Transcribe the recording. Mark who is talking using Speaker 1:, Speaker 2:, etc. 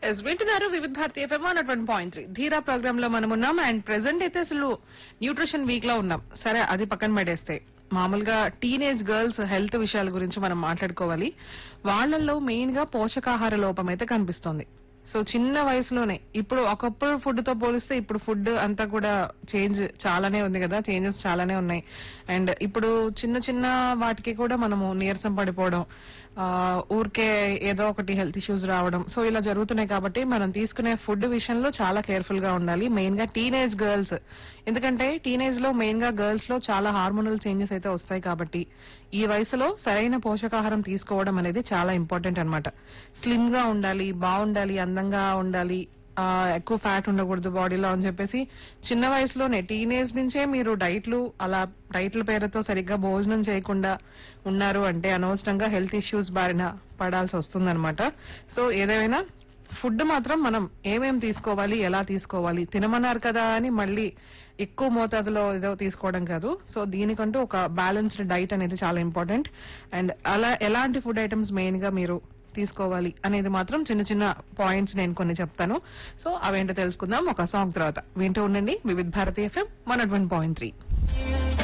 Speaker 1: yes వింటున్నారు Vividh Bharati FM one one point three Dheera program లో మనం ఉన్నాం అండ్ ప్రెసెంట్ అయితే అసలు న్యూట్రిషన్ వీక్ లో ఉన్నాం సరే అది పక్కన పెట్టేస్తే మామూలుగా టీనేజ్ గర్ల్స్ హెల్త్ విషయాల గురించి మనం మాట్లాడుకోవాలి వాళ్ళల్లో మెయిన్ గా పోషకాహార లోపం అయితే కనిపిస్తోంది సో చిన్న వయసులోనే ఇప్పుడు ఒకప్పుడు ఫుడ్ తో పోలిస్తే ఇప్పుడు ఫుడ్ అంతా కూడా చేంజ్ చాలానే ఉంది కదా చేంజెస్ చాలానే ఉన్నాయి అండ్ ఇప్పుడు చిన్న చిన్న వాటికి కూడా మనము నీరసం పడిపోవడం ఆ, ఊరికే ఏదో ఒకటి హెల్త్ ఇష్యూస్ రావడం సో ఇలా జరుగుతున్నాయి కాబట్టి మనం తీసుకునే ఫుడ్ విషయంలో చాలా కేర్ఫుల్ గా ఉండాలి మెయిన్ గా టీనేజ్ గర్ల్స్ ఎందుకంటే టీనేజ్ లో మెయిన్ గా గర్ల్స్ లో చాలా హార్మోనల్ చేంజెస్ అయితే వస్తాయి కాబట్టి ఈ వయసులో సరైన పోషకాహారం తీసుకోవడం అనేది చాలా ఇంపార్టెంట్ అన్నమాట స్లిమ్ గా ఉండాలి బాగుండాలి అందంగా ఉండాలి ఆ, ఎక్కువ ఫ్యాట్ ఉండకూడదు బాడీలో అని చెప్పేసి చిన్న వయసులోనే టీనేజ్ నుంచే మీరు డైట్లు అలా డైట్ల పేరుతో సరిగ్గా భోజనం చేయకుండా ఉన్నారు అంటే అనవసరంగా హెల్త్ ఇష్యూస్ బారిన పడాల్సి వస్తుందన్నమాట సో ఏదేమైనా ఫుడ్ మాత్రం మనం ఏమేం తీసుకోవాలి ఎలా తీసుకోవాలి తినమన్నారు కదా అని మళ్ళీ ఎక్కువ మోతాదులో ఏదో తీసుకోవడం కాదు సో దీనికంటూ ఒక బ్యాలెన్స్డ్ డైట్ అనేది చాలా ఇంపార్టెంట్ అండ్ అలా ఎలాంటి ఫుడ్ ఐటమ్స్ మెయిన్ గా మీరు తీసుకోవాలి అనేది మాత్రం చిన్న చిన్న పాయింట్స్ నేను కొన్ని చెప్తాను సో అవేంటో తెలుసుకుందాం ఒక సాంగ్ తర్వాత వింటూ ఉండండి Vividh Bharati FM one point three